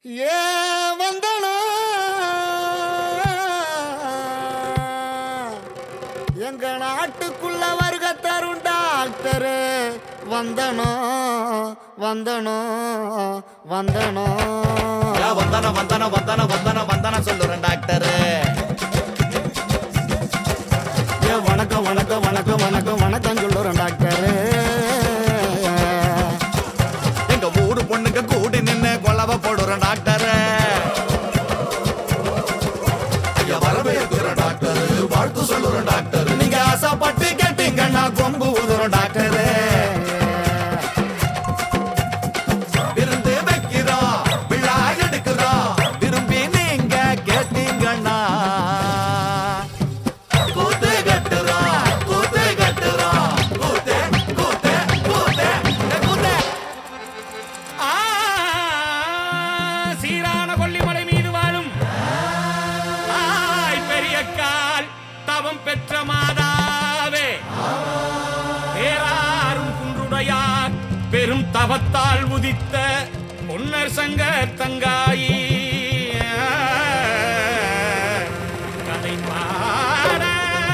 ஏ வந்தனா எங்க நாட்டுக்குள்ள வருக தரும் டாக்டரு வந்தனோ வந்தனோ வந்தனோ யா வந்தான வந்தான வந்தான வந்தான வந்தான சொல்லுறேன் டாக்டர் ஏ வணக்கம் வணக்கம் வணக்கம் வணக்கம் வணக்கம் சொல்லுறேன் டாக்டரு எங்க ஊரு பொண்ணுங்க கூடி நின்னு கொலவ போடுறேன் டாக்டர் ஐயா வரவேற்கிறேன் டாக்டர் வாழ்த்து சொல்லுறேன் டாக்டர் நீங்க ஆசைப்பட்டு கேட்டீங்கன்னா கொம்பு ஊதுறோம் டாக்டர் விருந்து வைக்கிறோம் விழா எடுக்கிறோம் விரும்பி நீங்க கேட்டீங்கன்னா கூத்து கட்டுறோம் கூத்து கட்டுறோம் கூத்து கூத்து கூத்து கூத்து ஆ, சீரான கொல்லிமலை மீது வாழும் ஆய் பெரிய கால் தவம் பெற்ற மாதாவே பேராரும் குன்றுடையார் பெரும் தவத்தால் உதித்த பொன்னர் சங்க தங்காயி கதை பாட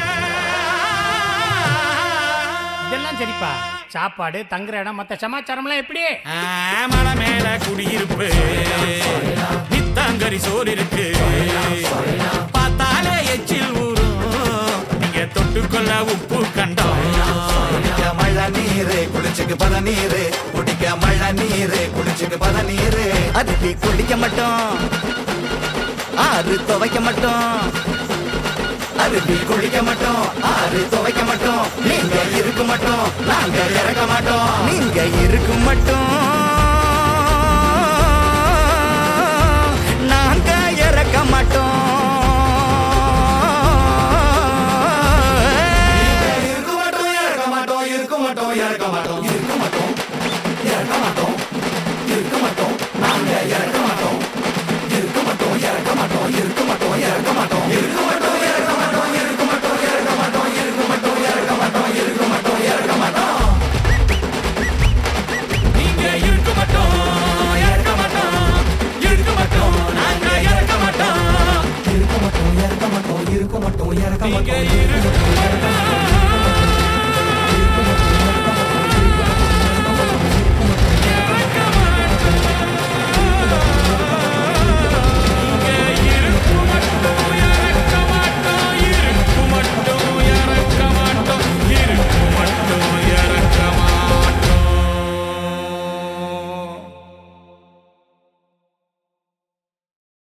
இதெல்லாம் சரிப்பா சாப்பாடு தங்குற இடம் மத்த சமாச்சாரம்லாம் எப்படி மலை மேல குடியிருப்பு நித்தாங்கரி சோறு இருக்கு பார்த்தாலே எச்சில் ஊரும் நீங்க தொட்டுக்கொள்ள உப்பு கண்டோம் குடிக்க மழை நீரு குடிச்சுக்கு பத நீரு குடிக்க மழை நீரு குடிச்சுக்கு பத நீரு அதுக்கு குடிக்க மாட்டோம் ஆறு துவைக்க மாட்டோம் அருவி குளிக்க மாட்டோம் ஆறு துவைக்க மாட்டோம் நீங்க இருக்க மாட்டோம் நாங்க இறக்க மாட்டோம் நீங்க இருக்கு மட்டும் நாங்க இறக்க மாட்டோம் இருக்க மாட்டோம் இறக்க மாட்டோம் இருக்க மாட்டோம் இறக்க மாட்டோம் இருக்க மாட்டோம் இறக்க மாட்டோம் இருக்க மாட்டோம் நாங்க இறக்க மாட்டோம் இருக்க மாட்டோம் இறக்க மாட்டோம் இருக்க மாட்டோம் இறக்க மாட்டோம் இருக்க மாட்டோம் இறக்க மாட்டோம் இருக்க மாட்டோம் இறக்க மாட்டோம் இருக்க மாட்டோம் இறக்க மாட்டோம் இருக்க மாட்டோம் இறக்க மாட்டோம் நீங்க இருக்க மாட்டோம் இறக்க மாட்டோம் இருக்க மாட்டோம் நாங்க இறக்க மாட்டோம் இருக்க மாட்டோம் இறக்க மாட்டோம் இருக்க மாட்டோம் இறக்க நீங்க மாட்டோம் இருக்க